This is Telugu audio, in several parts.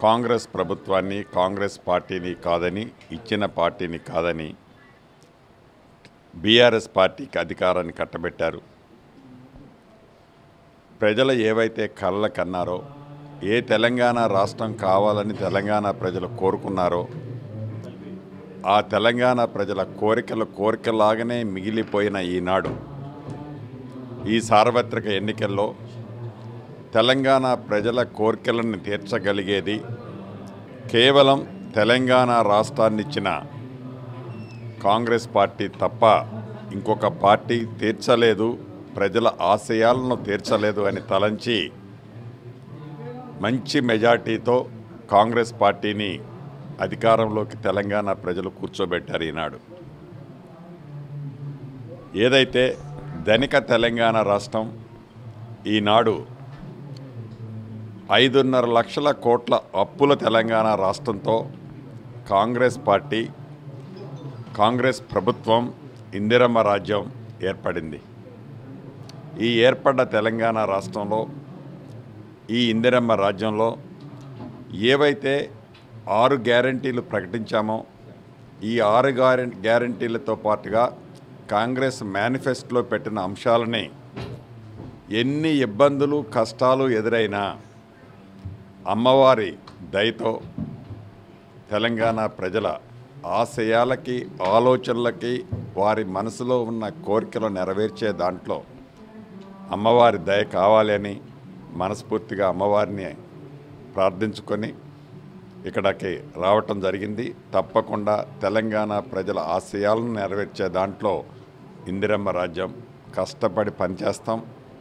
కాంగ్రెస్ ప్రభుత్వాన్ని కాంగ్రెస్ పార్టీని కాదని ఇచ్చిన పార్టీని కాదని బీఆర్ఎస్ పార్టీకి అధికారాన్ని కట్టబెట్టారు ప్రజలు ఏవైతే కళ్ళ కన్నారో ఏ తెలంగాణ రాష్ట్రం కావాలని తెలంగాణ ప్రజలు కోరుకున్నారో ఆ తెలంగాణ ప్రజల కోరికలు కోరికలాగానే మిగిలిపోయిన ఈనాడు ఈ సార్వత్రిక ఎన్నికల్లో తెలంగాణ ప్రజల కోరికలను తీర్చగలిగేది కేవలం తెలంగాణ రాష్ట్రాన్ని ఇచ్చిన కాంగ్రెస్ పార్టీ తప్ప ఇంకొక పార్టీ తీర్చలేదు ప్రజల ఆశయాలను తీర్చలేదు అని తలంచి మంచి మెజార్టీతో కాంగ్రెస్ పార్టీని అధికారంలోకి తెలంగాణ ప్రజలు కూర్చోబెట్టారు ఈనాడు ఏదైతే ధనిక తెలంగాణ రాష్ట్రం ఈనాడు ఐదున్నర లక్షల కోట్ల అప్పుల తెలంగాణ రాష్ట్రంతో కాంగ్రెస్ పార్టీ కాంగ్రెస్ ప్రభుత్వం ఇందిరమ్మ రాజ్యం ఏర్పడింది ఈ ఏర్పడ్డ తెలంగాణ రాష్ట్రంలో ఈ ఇందిరమ్మ రాజ్యంలో ఏవైతే ఆరు గ్యారంటీలు ప్రకటించామో ఈ ఆరు గ్యారెం గ్యారంటీలతో పాటుగా కాంగ్రెస్ మేనిఫెస్టోలో పెట్టిన అంశాలని ఎన్ని ఇబ్బందులు కష్టాలు ఎదురైనా అమ్మవారి దయతో తెలంగాణ ప్రజల ఆశయాలకి ఆలోచనలకి వారి మనసులో ఉన్న కోరికలు నెరవేర్చే దాంట్లో అమ్మవారి దయ కావాలి అని మనస్ఫూర్తిగా అమ్మవారిని ప్రార్థించుకొని ఇక్కడికి రావటం జరిగింది తప్పకుండా తెలంగాణ ప్రజల ఆశయాలను నెరవేర్చే దాంట్లో ఇందిరమ్మ రాజ్యం కష్టపడి పనిచేస్తాం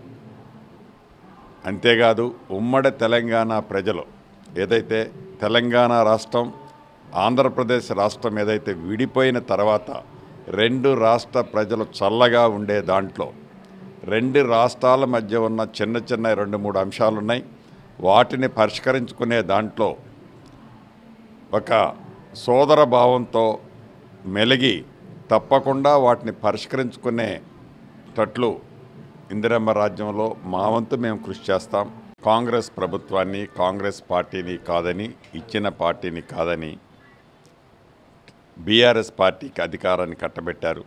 అంతేకాదు ఉమ్మడి తెలంగాణ ప్రజలు ఏదైతే తెలంగాణ రాష్ట్రం ఆంధ్రప్రదేశ్ రాష్ట్రం ఏదైతే విడిపోయిన తర్వాత రెండు రాష్ట్ర ప్రజలు చల్లగా ఉండే దాంట్లో రెండు రాష్ట్రాల మధ్య ఉన్న చిన్న చిన్న రెండు మూడు అంశాలు ఉన్నాయి వాటిని పరిష్కరించుకునే దాంట్లో ఒక సోదర భావంతో మెలిగి తప్పకుండా వాటిని పరిష్కరించుకునేటట్లు ఇందిరమ్మ రాజ్యంలో మా వంతు మేము కృషి చేస్తాం కాంగ్రెస్ ప్రభుత్వాన్ని కాంగ్రెస్ పార్టీని కాదని ఇచ్చిన పార్టీని కాదని బీఆర్ఎస్ పార్టీకి అధికారాన్ని కట్టబెట్టారు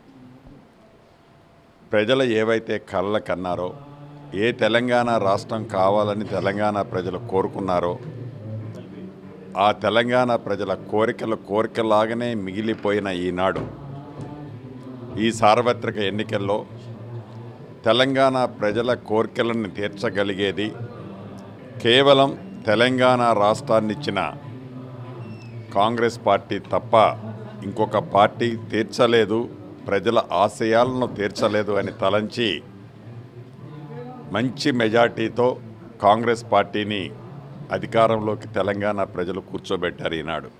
ప్రజలు ఏవైతే కళ్ళ కన్నారో ఏ తెలంగాణ రాష్ట్రం కావాలని తెలంగాణ ప్రజలు కోరుకున్నారో ఆ తెలంగాణ ప్రజల కోరికలు కోరికలాగానే మిగిలిపోయిన ఈనాడు ఈ సార్వత్రిక ఎన్నికల్లో తెలంగాణ ప్రజల కోరికలను తీర్చగలిగేది కేవలం తెలంగాణ రాష్ట్రాన్ని ఇచ్చిన కాంగ్రెస్ పార్టీ తప్ప ఇంకొక పార్టీ తీర్చలేదు ప్రజల ఆశయాలను తీర్చలేదు అని తలంచి మంచి మెజార్టీతో కాంగ్రెస్ పార్టీని అధికారంలోకి తెలంగాణ ప్రజలు కూర్చోబెట్టారు ఈనాడు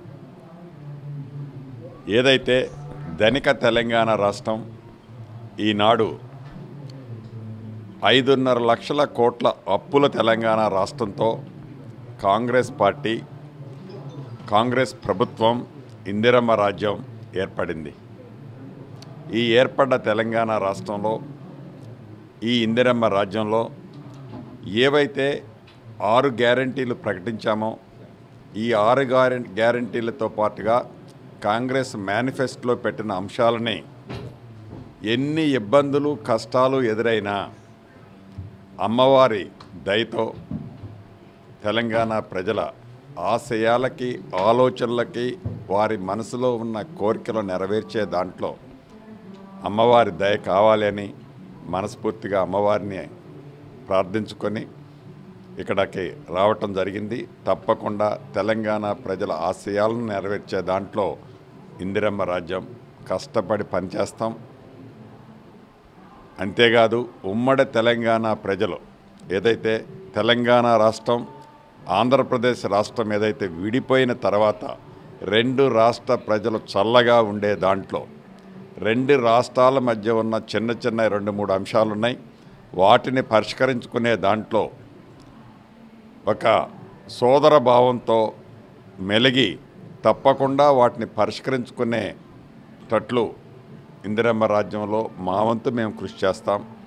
ఏదైతే ధనిక తెలంగాణ రాష్ట్రం ఈనాడు ఐదున్నర లక్షల కోట్ల అప్పుల తెలంగాణ రాష్ట్రంతో కాంగ్రెస్ పార్టీ కాంగ్రెస్ ప్రభుత్వం ఇందిరమ్మ రాజ్యం ఏర్పడింది ఈ ఏర్పడ్డ తెలంగాణ రాష్ట్రంలో ఈ ఇందిరమ్మ రాజ్యంలో ఏవైతే ఆరు గ్యారంటీలు ప్రకటించామో ఈ ఆరు గ్యారెం గ్యారంటీలతో పాటుగా కాంగ్రెస్ మేనిఫెస్టోలో పెట్టిన అంశాలని ఎన్ని ఇబ్బందులు కష్టాలు ఎదురైనా అమ్మవారి దయతో తెలంగాణ ప్రజల ఆశయాలకి ఆలోచనలకి వారి మనసులో ఉన్న కోరికలు నెరవేర్చే దాంట్లో అమ్మవారి దయ కావాలి అని మనస్ఫూర్తిగా అమ్మవారిని ప్రార్థించుకొని ఇక్కడికి రావటం జరిగింది తప్పకుండా తెలంగాణ ప్రజల ఆశయాలను నెరవేర్చే దాంట్లో ఇందిరమ్మ రాజ్యం కష్టపడి పనిచేస్తాం అంతేకాదు ఉమ్మడి తెలంగాణ ప్రజలు ఏదైతే తెలంగాణ రాష్ట్రం ఆంధ్రప్రదేశ్ రాష్ట్రం ఏదైతే విడిపోయిన తర్వాత రెండు రాష్ట్ర ప్రజలు చల్లగా ఉండే దాంట్లో రెండు రాష్ట్రాల మధ్య ఉన్న చిన్న చిన్న రెండు మూడు అంశాలు ఉన్నాయి వాటిని పరిష్కరించుకునే దాంట్లో ఒక సోదర భావంతో మెలిగి తప్పకుండా వాటిని పరిష్కరించుకునేటట్లు ఇందిరమ్మ రాజ్యంలో మా వంతు మేము కృషి చేస్తాం